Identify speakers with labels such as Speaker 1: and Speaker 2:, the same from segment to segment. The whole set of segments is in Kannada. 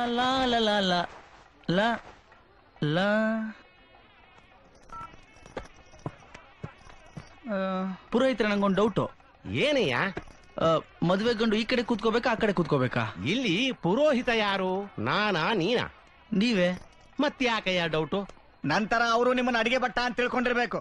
Speaker 1: ಲಾ ಲಾ ಲಾ ಲಾ ಲಾ ಲಾ ಆ, ಪುರೋಹಿತ್ರೆ ನಂಗೊಂದು ಡೌಟು
Speaker 2: ಏನಯ್ಯ
Speaker 1: ಮದುವೆ ಗಂಡು ಈ ಕಡೆ ಕೂತ್ಕೋಬೇಕಾ ಆ ಕಡೆ ಕೂತ್ಕೋಬೇಕಾ
Speaker 2: ಇಲ್ಲಿ ಪುರೋಹಿತ ಯಾರು ನಾನಾ ನೀನಾ
Speaker 1: ನೀವೇ
Speaker 2: ಮತ್ತ್ಯಾಕಯ್ಯ ಡೌಟು
Speaker 3: ನಂತರ ಅವರು ನಿಮ್ಮನ್ನ ಅಡಿಗೆ ಭಟ್ಟ ಅಂತ ತಿಳ್ಕೊಂಡಿರ್ಬೇಕು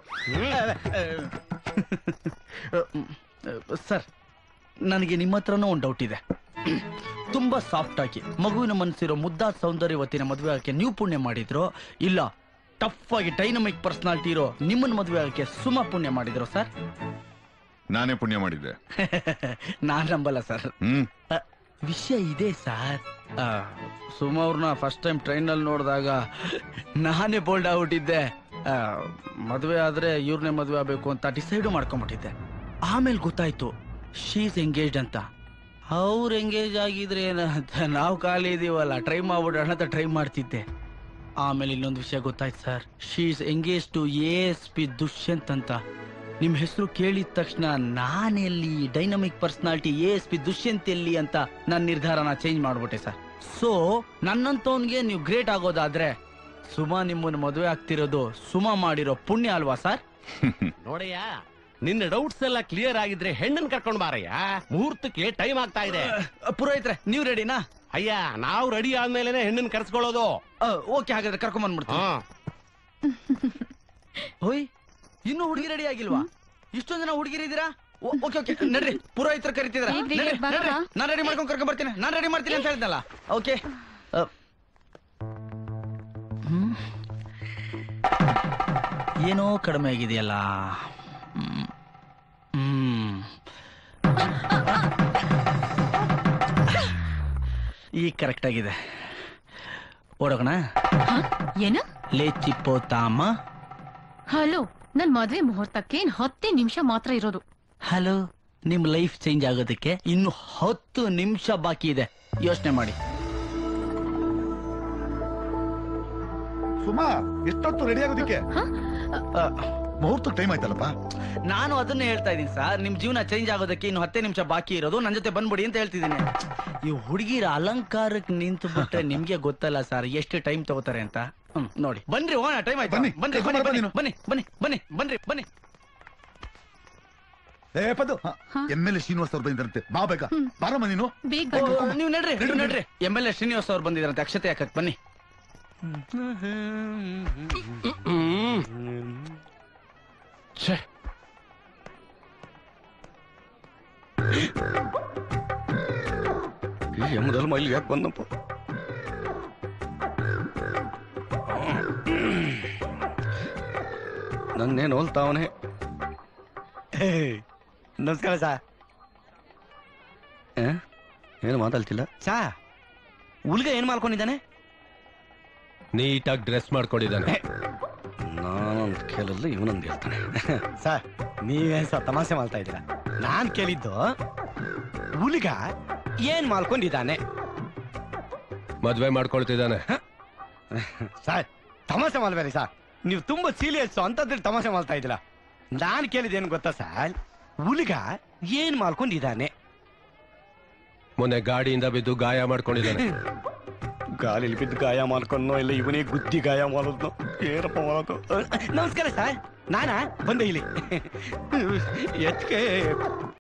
Speaker 1: ಸರ್ ನನಗೆ ನಿಮ್ಮ ಹತ್ರನೂ ಒಂದು ಡೌಟ್ ಇದೆ ತುಂಬಾ ಸಾಫ್ಟ್ ಆಗಿ ಮಗುವಿನ ಮನಸ್ಸಿರೋ ಮುದ್ದಾದ ಸೌಂದರ್ಯವತಿನ ಮದುವೆ ಆಗಕ್ಕೆ ನೀವು ಪುಣ್ಯ ಮಾಡಿದ್ರು ಇಲ್ಲ ಟಫ್ ಆಗಿ ಡೈನಮಿಕ್ ಪರ್ಸನಾಲಿಟಿ ಇರೋ ನಿಮ್ಮನ್ನ ಮದುವೆ ಆಗಕ್ಕೆ ಸುಮ ಪುಣ್ಯ ಮಾಡಿದ್ರು ಸರ್
Speaker 4: ನಾನೇ ಪುಣ್ಯ ಮಾಡಿದ್ದೆ
Speaker 1: ನಾನ್ ನಂಬಲ್ಲ ಸರ್
Speaker 4: ಹ್ಮ್
Speaker 1: ಅ, ವಿಷಯ ಇದೆ ಸರ್ ಆ, ಸುಮ ಅವ್ರನ್ನ ಫಸ್ಟ್ ಟೈಮ್ ಟ್ರೈನಲ್ಲಿ ನೋಡಿದಾಗ ನಾನೇ ಬೋಲ್ಡ್ ಆಗ್ಬಿಟ್ಟಿದ್ದೆ ಆ, ಮದುವೆ ಆದ್ರೆ ಇವ್ರನ್ನೇ ಮದುವೆ ಆಗ್ಬೇಕು ಅಂತ ಡಿಸೈಡ್ ಮಾಡ್ಕೊಂಡ್ಬಿಟ್ಟಿದ್ದೆ ಆಮೇಲೆ ಗೊತ್ತಾಯ್ತು ಶೀಸ್ ಎಂಗೇಜ್ಡ್ ಅಂತ ಅವ್ರು ಎಂಗೇಜ್ ಆಗಿದ್ರೆ ಏನಂತ ನಾವು ಖಾಲಿ ಇದೀವಲ್ಲ ಟ್ರೈ ಮಾಡ್ಬಿಡೋಣ ಅಂತ ಟ್ರೈ ಮಾಡ್ತಿದ್ದೆ ಆಮೇಲೆ ಇನ್ನೊಂದು ವಿಷಯ ಗೊತ್ತಾಯ್ತು sir she's engage to A S P Dushyant ಅಂತ ನಿಮ್ ಹೆಸರು ಕೇಳಿದ ತಕ್ಷಣ ನಾನೆಲ್ಲಿ dynamic personality A S P Dushyant ಎಲ್ಲಿ ಅಂತ ನನ್ನ ನಿರ್ಧಾರನ ಚೇಂಜ್ ಮಾಡ್ಬಿಟ್ಟೆ ಸರ್ ಸೊ ನನ್ನಂತವನ್ಗೆ ನೀವು ಗ್ರೇಟ್ ಆಗೋದಾದ್ರೆ ಸುಮಾ ನಿಮ್ಮನ್ನ ಮದುವೆ ಆಗ್ತಿರೋದು ಸುಮಾ ಮಾಡಿರೋ ಪುಣ್ಯ ಅಲ್ವಾ ಸರ್
Speaker 2: ನೋಡಯ್ಯ ನಿನ್ನ ಡೌಟ್ಸ್ ಎಲ್ಲ ಕ್ಲಿಯರ್ ಆಗಿದ್ರೆ ಹೆಣ್ಣನ್ ಕರ್ಕೊಂಡ್ ಬಾರಯ್ಯ ಮುಹೂರ್ತಕ್ಕೆ ಟೈಮ್ ಆಗ್ತಾ ಇದೆ
Speaker 1: ಪುರೋಹಿತ್ರೆ ನೀವು ರೆಡಿನಾ
Speaker 2: ಅಯ್ಯ ನಾವು ರೆಡಿ ಆದ್ಮೇಲೆ ಹೆಣ್ಣನ್ ಕರ್ಸ್ಕೊಳ್ಳೋದು
Speaker 1: ಓಕೆ ಹಾಗಾದ್ರೆ ಕರ್ಕೊಂಡ್ ಬಂದ್ಬಿಡ್ತೀನಿ
Speaker 2: ಹಾ
Speaker 1: ಹೋಯ್ ಇನ್ನೂ ಹುಡುಗಿ ರೆಡಿ ಆಗಿಲ್ವಾ ಇಷ್ಟೊಂದ್ ಜನ ಹುಡುಗಿರಿದ್ದೀರಾ ಓಕೆ ಓಕೆ ನಡ್ರಿ ಪುರೋಹಿತರು ಕರಿತಿದ್ರ
Speaker 5: ಬೇಗ ಬೇಗ ಬರೋಣ.
Speaker 1: ನಾನ್ ರೆಡಿ ಮಾಡ್ಕೊಂಡ್ ಕರ್ಕೊಂಡ್ ಬರ್ತೀನಿ ನಾನ್ ರೆಡಿ ಮಾಡ್ತೀನಿ ಅಂತ ಹೇಳಿದ್ನಲ್ಲ ಓಕೆ ಏನೋ ಕಡಿಮೆ ಆಗಿದೆಯಲ್ಲ ಹ್ಮ್. ಹ್ಮ್ ಈಗ ಕರೆಕ್ಟ್ ಆಗಿದೆ ಓಡೋಣ
Speaker 5: ಏನ
Speaker 1: ಲೇ ಚಿಪ್ಪೋತಾಮ
Speaker 5: ಹಲೋ ನನ್ ಮದ್ವೆ ಮುಹೂರ್ತಕ್ಕೆ ಇನ್ ಹತ್ತೇ ನಿಮಿಷ ಮಾತ್ರ ಇರೋದು
Speaker 1: ಹಲೋ ನಿಮ್ ಲೈಫ್ ಚೇಂಜ್ ಆಗೋದಕ್ಕೆ ಇನ್ನು ಹತ್ತು ನಿಮಿಷ ಬಾಕಿ ಇದೆ ಯೋಚನೆ ಮಾಡಿ
Speaker 4: ಸುಮಾ ಎಷ್ಟೊತ್ತು ರೆಡಿ ಆಗೋದಿಕ್ಕೆ
Speaker 1: ಆ,
Speaker 4: ಮುಹೂರ್ತಕ್ಕೆ ಟೈಮ್ ಆಯ್ತಲ್ಲಪ್ಪ
Speaker 1: ನಾನು ಅದನ್ನೇ ಹೇಳ್ತಾ ಇದ್ದೀನಿ ಸರ್ ನಿಮ್ ಜೀವನ ಚೇಂಜ್ ಆಗೋದಕ್ಕೆ ಇನ್ನು ಹತ್ತೇ ನಿಮಿಷ ಬಾಕಿ ಇರೋದು ನನ್ನ ಜೊತೆ ಬಂದ್ಬಿಡಿ ಅಂತ ಹೇಳ್ತಿದ್ದೀನಿ ಈ ಹುಡುಗಿರ ಅಲಂಕಾರಕ್ಕೆ ನಿಂತು ಬಿಟ್ರೆ ನಿಮ್ಗೆ ಗೊತ್ತಲ್ಲ ಸರ್ ಎಷ್ಟು ಟೈಮ್ ತಗೋತಾರೆ ಅಂತ ಹ್ಮ್, ನೋಡಿ ಬನ್ರಿ ಹೋಗೋಣ ಟೈಮ್ ಆಯ್ತು
Speaker 4: ಬನ್ನಿ,
Speaker 1: ಬನ್ನಿ
Speaker 4: ಕರ್ಕೊಂಡ್
Speaker 1: ಬನ್ನಿ
Speaker 4: ಬಾ
Speaker 1: ಬನ್ನಿ ಬನ್ನಿ ಬನ್ನಿ ಬನ್ನಿ ಬನ್ನಿ ಬನ್ನಿ
Speaker 4: ಏ Paddu M L A Srinivas ಅವ್ರು ಬಂದಿರಂತೆ ಬಾ ಬೇಗ ಬಾರಮ್ಮ ನೀನು
Speaker 5: ಬೇಗ
Speaker 1: ಓ,
Speaker 5: ಬನ್ನಿ.
Speaker 1: ನೀವು ನಡ್ರಿ ನೀವು ನಡ್ರಿ ಎಮ್ ಎಲ್ ಎ ಶ್ರೀನಿವಾಸ್ ಅವ್ರು ಬಂದಿದ್ರಂತೆ ಅಕ್ಷತೆ ಹಾಕಕ್ ಬನ್ನಿ
Speaker 2: ಛೇ
Speaker 3: ಯಮದಲ್ಲಿ ಮೈಲಿ ಯಾಕೆ ಬಂದಪ್ಪ ನನ್ನೇನು ಹೋಲ್ತಾವನೆ ನಮಸ್ಕಾರ ಸಾ ಏನು ಮಾತಾಡ್ತಿಲ್ಲ
Speaker 1: ಸಾ ಹುಲ್ಗ ಏನ್ ಮಾಡ್ಕೊಂಡಿದ್ದಾನೆ
Speaker 6: ನೀಟಾಗಿ ಡ್ರೆಸ್ ಮಾಡ್ಕೊಂಡಿದ್ದಾನೆ
Speaker 3: ನಾನೊಂದು ಕೇಳಲ್ಲ ಇವನೊಂದು ಹೇಳ್ತಾನೆ ಸರ್ ನೀವೇನ್ ಸರ್ ತಮಾಷೆ ಮಾಡ್ತಾ ಇದ್ದೀರಾ ನಾನ್ ಕೇಳಿದ್ದು ಹುಲಿಗ ಏನ್ ಮಾಡ್ಕೊಂಡಿದ್ದಾನೆ
Speaker 6: ಮದ್ವೆ ಮಾಡ್ಕೊಳ್ತಿದ್ದಾನೆ
Speaker 3: ಸರ್ ತಮಾಷೆ ಮಾಡ್ಬೇಡಿ ಸರ್ ನೀವು ತುಂಬಾ ಸೀರಿಯಸ್ ಅಂತದ್ರಲ್ಲಿ ತಮಾಷೆ ಮಾಡ್ತಾ ಇದ್ದೀರಾ ನಾನ್ ಕೇಳಿದ್ದೇನು ಗೊತ್ತಾ ಸರ್ ಹುಲಿಗ ಏನ್ ಮಾಡ್ಕೊಂಡಿದ್ದಾನೆ
Speaker 6: ಮೊನ್ನೆ ಗಾಡಿಯಿಂದ ಬಿದ್ದು ಗಾಯ ಮಾಡ್ಕೊಂಡಿದ್ದಾನೆ
Speaker 3: ಗಾಳಿಲಿ ಬಿದ್ದು ಗಾಯ ಮಾಡ್ಕೊಂಡ್ನೋ ಇಲ್ಲ ಇವನೇ ಗುದ್ದಿ ಗಾಯ ಮಾಡೋದ್ನೋ ಏನಪ್ಪ ಮಾಡೋದು ನಮಸ್ಕಾರ ಸರ್ ನಾನಾ ಬಂದೆ ಇಲ್ಲಿ ಎತ್ಕೆ